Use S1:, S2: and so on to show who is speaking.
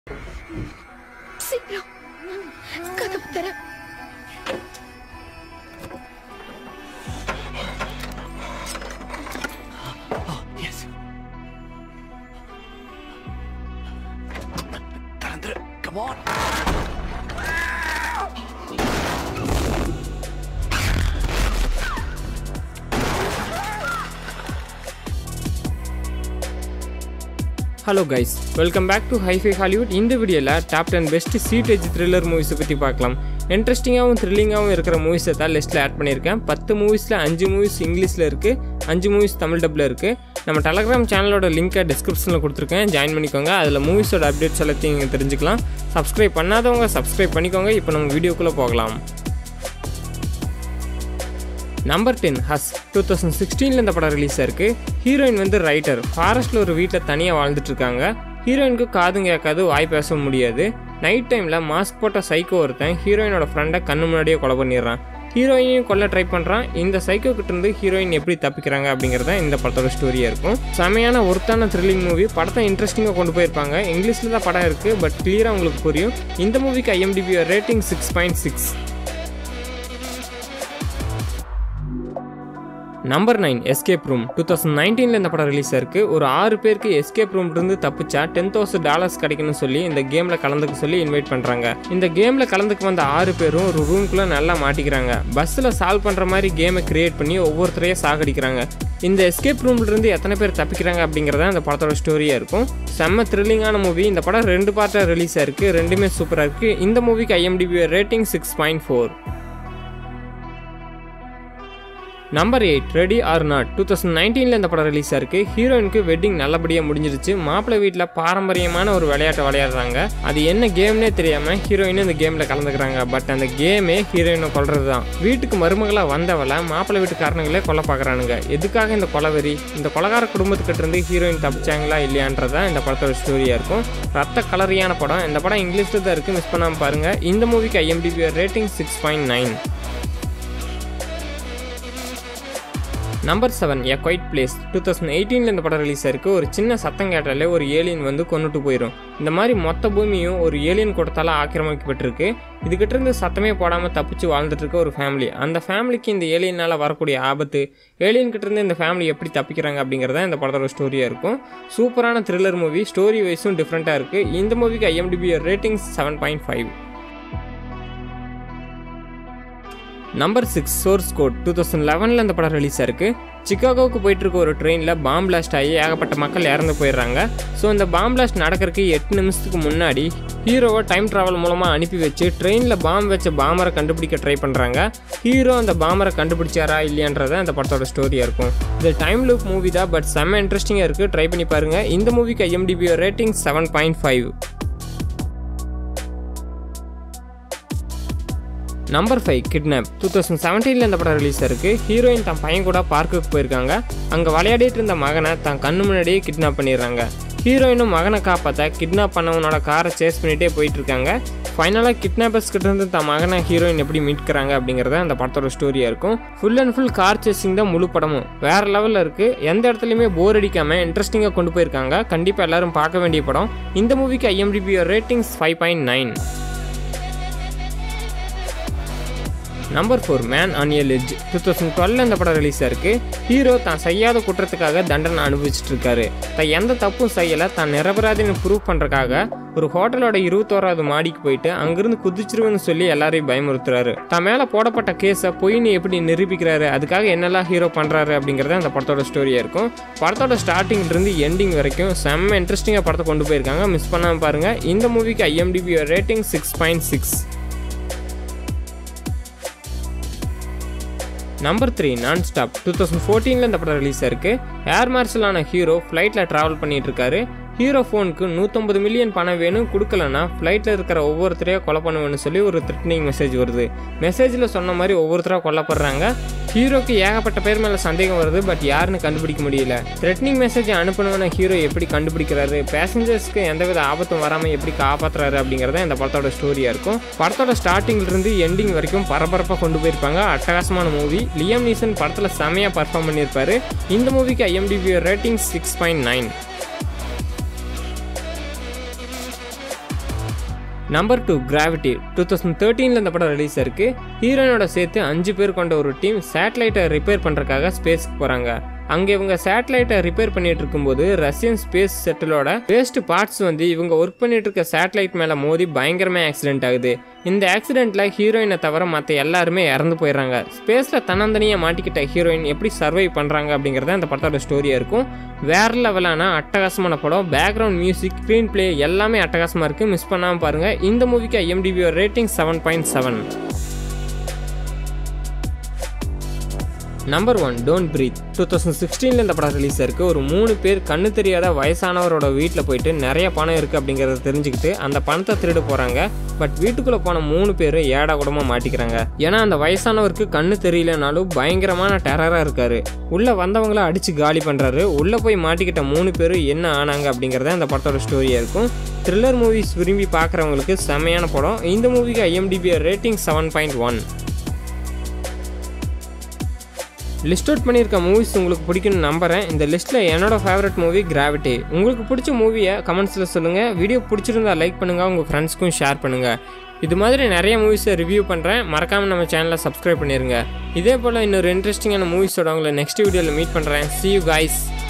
S1: சீக்கிரம் கதவு தர
S2: Yes. திறந்துரு come on
S3: hello guys welcome back to hi fi Hollywood இந்த வீடியோவில் top ten best seat edge thriller மூவிஸை பற்றி பார்க்கலாம் இன்ட்ரெஸ்டிங்காகவும் த்ரில்லிங்காகவும் இருக்கிற மூவிஸை தான் லிஸ்ட்டில் ஆட் பண்ணியிருக்கேன் பத்து மூவிஸில் அஞ்சு மூவிஸ் இங்கிலீஷில் இருக்குது அஞ்சு மூவிஸ் தமிழ் டப்பில் இருக்குது நம்ம டெலகிராம் சேனலோட லிங்க்கை டிஸ்கிரிப்ஷனில் கொடுத்துருக்கேன் ஜாயின் பண்ணிக்கோங்க அதில் மூவிஸோட அப்டேட்ஸ் எல்லாத்தையும் நீங்கள் தெரிஞ்சுக்கலாம் சப்ஸ்கிரைப் பண்ணாதவங்க சப்ஸ்கிரைப் பண்ணிக்கோங்க இப்போ நம்ம வீடியோக்குள்ளே போகலாம் number ten hush two thousand சிக்ஸ்டீனில் இந்த படம் ரிலீஸ் ஆயிருக்கு ஹீரோயின் வந்து ரைட்டர் ஃபாரஸ்ட்டில் ஒரு வீட்டில் தனியாக வாழ்ந்துட்டு இருக்காங்க ஹீரோயினுக்கு காதும் கேட்காது வாய் பேச முடியாது நைட் டைமில் மாஸ்க் போட்ட சைக்கோ ஒருத்தன் ஹீரோயினோட ஃப்ரெண்டை கண்ணு முன்னாடியே கொலை பண்ணிடுறான் ஹீரோயினையும் கொல்ல ட்ரை பண்ணுறான் இந்த சைக்கோ கிட்ட இருந்து ஹீரோயின் எப்படி தப்பிக்கிறாங்க அப்படிங்கிறத இந்த படத்தோட ஸ்டோரியாக இருக்கும் செமையான ஒருத்தான த்ரில்லிங் மூவி படத்தை இன்ட்ரெஸ்டிங்காக கொண்டு போயிருப்பாங்க இங்கிலீஷில் தான் படம் இருக்குது பட் கிளியராக உங்களுக்கு புரியும் இந்த மூவிக்கு IMDb rating six point six number nine escape room two thousand நைன்டீனில் இந்த படம் ரிலீஸ் ஆயிருக்கு ஒரு ஆறு பேருக்கு எஸ்கேப் ரூம்லேருந்து தப்பிச்சா டென் தௌசண்ட் டாலர்ஸ் கிடைக்கும்னு சொல்லி இந்த கேமில் கலந்துக்க சொல்லி இன்வைட் பண்ணுறாங்க இந்த கேமில் கலந்துக்க வந்த ஆறு பேரும் ஒரு ரூம்குள்ளே நல்லா மாட்டிக்கிறாங்க பஸ்ஸில் சால்வ் பண்ணுற மாதிரி கேமை கிரியேட் பண்ணி ஒவ்வொருத்தரையும் சாகடிக்கிறாங்க இந்த எஸ்கேப் ரூம்லேருந்து எத்தனை பேர் தப்பிக்கிறாங்க அப்படிங்கிறத இந்த படத்தோட ஸ்டோரியாக இருக்கும் செம்ம த்ரில்லிங்கான மூவி இந்த படம் ரெண்டு பார்ட்டாக ரிலீஸ் ஆயிருக்கு ரெண்டுமே சூப்பராக இருக்குது இந்த மூவிக்கு IMDb rating six point four number eight ready or not two thousand நைன்டீனில் இந்த படம் ரிலீஸ் ஆயிருக்கு ஹீரோயினுக்கு வெட்டிங் நல்லபடியாக முடிஞ்சிருச்சு மாப்பிள்ளை வீட்டில் பாரம்பரியமான ஒரு விளையாட்டை விளையாடுறாங்க அது என்ன கேம்னே தெரியாமல் ஹீரோயினும் இந்த கேமில் கலந்துக்கிறாங்க பட் அந்த கேமே ஹீரோயினை கொல்றது தான் வீட்டுக்கு மருமகளாக வந்தவளை மாப்பிள்ளை வீட்டுக்காரனுங்களே கொல்ல பார்க்குறானுங்க எதுக்காக இந்த கொலவெறி இந்த கொலகார குடும்பத்துக்கிட்ட இருந்து ஹீரோயின் தப்பிச்சாங்களா இல்லையான்றதான் இந்த படத்தோட ஸ்டோரியாக இருக்கும் ரத்த கலரியான படம் இந்த படம் இங்கிலீஷில் தான் இருக்குது மிஸ் பண்ணாமல் பாருங்கள் இந்த மூவிக்கு IMDb rating six point nine number seven a quiet place two thousand எயிட்டீனில் இந்த படம் ரிலீஸ் ஆயிருக்கு ஒரு சின்ன சத்தம் கேட்டாலே ஒரு ஏலியன் வந்து கொண்டுட்டு போயிடும் இந்த மாதிரி மொத்த பூமியும் ஒரு ஏலியன் கூட்டத்தால் ஆக்கிரமிக்கப்பட்டிருக்கு இதுகிட்ட இருந்து சத்தமே போடாமல் தப்பிச்சு வாழ்ந்துட்டு இருக்க ஒரு ஃபேமிலி அந்த ஃபேமிலிக்கு இந்த ஏலியனால் வரக்கூடிய ஆபத்து ஏலியன் கிட்ட இருந்து இந்த ஃபேமிலி எப்படி தப்பிக்கிறாங்க அப்படிங்கிறத இந்த படத்தோட ஸ்டோரியாக இருக்கும் சூப்பரான த்ரில்லர் மூவி ஸ்டோரி வைஸும் டிஃப்ரெண்ட்டாக இருக்குது இந்த மூவிக்கு IMDb rating seven point five number six source code two thousand லெவனில் இந்த படம் ரிலீஸ் ஆயிருக்கு சிக்காகோவுக்கு போயிட்டு இருக்க ஒரு ட்ரெயினில் பாம் பிளாஸ்ட் ஆகி ஏகப்பட்ட மக்கள் இறந்து போயிடுறாங்க ஸோ இந்த பாம் பிளாஸ்ட் நடக்கிறதுக்கு எட்டு நிமிஷத்துக்கு முன்னாடி ஹீரோவை டைம் ட்ராவல் மூலமாக அனுப்பி வச்சு ட்ரெயினில் பாம் வச்ச பாமரை கண்டுபிடிக்க ட்ரை பண்ணுறாங்க ஹீரோ அந்த பாமரை கண்டுபிடிச்சாரா இல்லையான்றத அந்த படத்தோட ஸ்டோரியாக இருக்கும் இது டைம் லூப் மூவி தான் பட் செம்ம இன்ட்ரெஸ்டிங்காக இருக்குது ட்ரை பண்ணி பாருங்கள் இந்த மூவிக்கு IMDb rating seven point five number five kidnap two thousand செவன்டீனில் இந்த படம் ரிலீஸ் ஆயிருக்கு ஹீரோயின் தன் பையன் கூட பார்க்குக்கு போயிருக்காங்க அங்கே விளையாடிட்டு இருந்த மகனை தன் கண்ணு முன்னாடியே கிட்னாப் பண்ணிடுறாங்க ஹீரோயினும் மகனை காப்பாற்ற கிட்னாப் பண்ணவனோட காரை சேஸ் பண்ணிகிட்டே போயிட்டு இருக்காங்க ஃபைனலாக கிட்னாப்பர்ஸ் கிட்ட இருந்து தன் மகனை ஹீரோயின் எப்படி மீட்கிறாங்க அப்படிங்கிறத அந்த படத்தோட ஸ்டோரியாக இருக்கும் full and full car chasing தான் முழு படமும் வேற லெவலில் இருக்குது எந்த இடத்துலையுமே போர் அடிக்காமல் இன்ட்ரெஸ்டிங்காக கொண்டு போயிருக்காங்க கண்டிப்பாக எல்லாரும் பார்க்க வேண்டிய படம் இந்த மூவிக்கு IMDb ratings five point nine number four man on a ledge two thousand twelve இந்த படம் ரிலீஸ் ஆயிருக்கு ஹீரோ தான் செய்யாத குற்றத்துக்காக தண்டனை அனுபவிச்சுட்டு இருக்காரு தான் எந்த தப்பும் செய்யலை தான் நிரபராதின்னு ப்ரூவ் பண்ணுறக்காக ஒரு ஹோட்டலோட இருபத்தோராவது மாடிக்கு போயிட்டு அங்கிருந்து குதிச்சிருவேன்னு சொல்லி எல்லாரையும் பயமுறுத்துறாரு தான் மேலே போடப்பட்ட கேஸை பொய்னு எப்படி நிரூபிக்கிறாரு அதுக்காக என்னெல்லாம் ஹீரோ பண்ணுறாரு அப்படிங்கிறத அந்த படத்தோட ஸ்டோரியாக இருக்கும் படத்தோட ஸ்டார்டிங்லேருந்து எண்டிங் வரைக்கும் செம்ம இன்ட்ரெஸ்டிங்காக படத்தை கொண்டு போயிருக்காங்க மிஸ் பண்ணாமல் பாருங்கள் இந்த மூவிக்கு IMDb rating six point six number three non stop two thousand ஃபோர்டீனில் இந்த படம் ரிலீஸ் ஆயிருக்கு ஏர் மார்ஷலான ஹீரோ ஃப்ளைட்டில் ட்ராவல் பண்ணிட்டு இருக்காரு ஹீரோ ஃபோனுக்கு நூற்றம்பது மில்லியன் பணம் வேணும் கொடுக்கலன்னா ஃப்ளைட்டில் இருக்கிற ஒவ்வொருத்தரையும் கொலை பண்ணுவேன்னு சொல்லி ஒரு த்ரெட்னிங் மெசேஜ் வருது மெசேஜில் சொன்ன மாதிரி ஒவ்வொருத்தராக கொல்லப்படுறாங்க ஹீரோக்கு ஏகப்பட்ட பேர் மேலே சந்தேகம் வருது பட் யாருன்னு கண்டுபிடிக்க முடியல த்ரெட்னிங் மெசேஜ் அனுப்பணும்னா ஹீரோ எப்படி கண்டுபிடிக்கிறாரு பேசஞ்சர்ஸ்க்கு எந்தவித ஆபத்தும் வராமல் எப்படி காப்பாற்றுறாரு அப்படிங்கிறத இந்த படத்தோட ஸ்டோரியாக இருக்கும் படத்தோட ஸ்டார்டிங்லேருந்து எண்டிங் வரைக்கும் பரபரப்பாக கொண்டு போயிருப்பாங்க அட்டகாசமான மூவி லியம் நீசன் படத்தில் செமையாக பர்ஃபார்ம் பண்ணியிருப்பாரு இந்த மூவிக்கு IMDb rating six point nine number two gravity two thousand தேர்ட்டீனில் இந்த படம் ரிலீஸ் ஆயிருக்கு ஹீரோயினோட சேர்த்து அஞ்சு பேர் கொண்ட ஒரு டீம் சேட்டலைட்டை ரிப்பேர் பண்ணுறதுக்காக ஸ்பேஸ்க்கு போகிறாங்க அங்கே இவங்க சேட்டலைட்டை ரிப்பேர் பண்ணிட்டு இருக்கும்போது ரஷ்யன் ஸ்பேஸ் செட்டிலோட வேஸ்ட் பார்ட்ஸ் வந்து இவங்க ஒர்க் பண்ணிட்டு இருக்க சேட்டலைட் மேலே மோதி பயங்கரமாக ஆக்சிடென்ட் ஆகுது இந்த ஆக்சிடென்ட்ல ஹீரோயினை தவிர மற்ற எல்லாருமே இறந்து போயிடுறாங்க ஸ்பேஸில் தன்னந்தனியாக மாட்டிக்கிட்ட ஹீரோயின் எப்படி சர்வைவ் பண்ணுறாங்க அப்படிங்கிறத இந்த படத்தோட ஸ்டோரியாக இருக்கும் வேற லெவலான அட்டகாசமான படம் பேக்ரவுண்ட் மியூசிக் ஸ்க்ரீன் பிளே எல்லாமே அட்டகாசமாக இருக்குது மிஸ் பண்ணாமல் பாருங்கள் இந்த மூவிக்கு IMDb rating seven point seven number one don't breathe two thousand சிக்ஸ்டீனில் இந்த படம் ரிலீஸ் ஆயிருக்கு ஒரு மூணு பேர் கண்ணு தெரியாத வயசானவரோட வீட்டில் போயிட்டு நிறைய பணம் இருக்குது அப்படிங்கிறத தெரிஞ்சுக்கிட்டு அந்த பணத்தை திருட போகிறாங்க பட் வீட்டுக்குள்ளே போன மூணு பேரும் ஏடா கூடமாக மாட்டிக்கிறாங்க ஏன்னா அந்த வயசானவருக்கு கண்ணு தெரியலனாலும் பயங்கரமான டெரராக இருக்காரு உள்ளே வந்தவங்கள அடித்து காலி பண்ணுறாரு உள்ளே போய் மாட்டிக்கிட்ட மூணு பேரும் என்ன ஆனாங்க அப்படிங்கிறத அந்த படத்தோட ஸ்டோரியாக இருக்கும் த்ரில்லர் மூவிஸ் விரும்பி பார்க்குறவங்களுக்கு செமையான படம் இந்த மூவிக்கு IMDb rating seven point one list out பண்ணியிருக்க மூவிஸ் உங்களுக்கு பிடிக்கும்னு நம்புறேன் இந்த லிஸ்ட்டில் என்னோட ஃபேவரட் மூவி கிராவிட்டி உங்களுக்கு பிடிச்ச மூவியை கமெண்ட்ஸில் சொல்லுங்கள் வீடியோ பிடிச்சிருந்தா லைக் பண்ணுங்கள் உங்கள் ஃப்ரெண்ட்ஸ்க்கும் ஷேர் பண்ணுங்கள் இது மாதிரி நிறைய மூவிஸை ரிவ்யூ பண்ணுறேன் மறக்காமல் நம்ம சேனலை சப்ஸ்கிரைப் பண்ணிடுங்க இதே போல் இன்னொரு இன்ட்ரெஸ்டிங்கான மூவிஸோட உங்களை நெக்ஸ்ட் வீடியோவில் மீட் பண்ணுறேன் see you guys